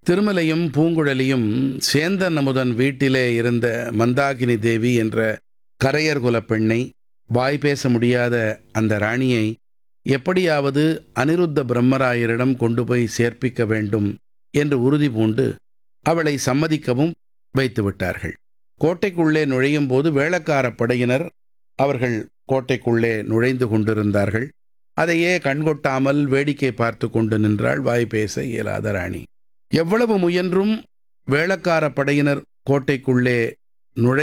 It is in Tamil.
திருமலையும் பூங்குழலியும் சேந்தன் அமுதன் வீட்டிலே இருந்த மந்தாகினி தேவி என்ற கரையர் குலப் பெண்ணை வாய் பேச முடியாத அந்த ராணியை எப்படியாவது அனிருத்த பிரம்மராயரிடம் கொண்டு போய் சேர்ப்பிக்க வேண்டும் என்று உறுதி பூண்டு அவளை சம்மதிக்கவும் வைத்து விட்டார்கள் கோட்டைக்குள்ளே நுழையும் போது வேளக்காரப் படையினர் அவர்கள் கோட்டைக்குள்ளே நுழைந்து கொண்டிருந்தார்கள் அதையே கண்கொட்டாமல் வேடிக்கை பார்த்து கொண்டு நின்றாள் வாய் பேச இயலாத ராணி எவ்வளவு முயன்றும் வேளக்கார படையினர் கோட்டைக்குள்ளே நுழை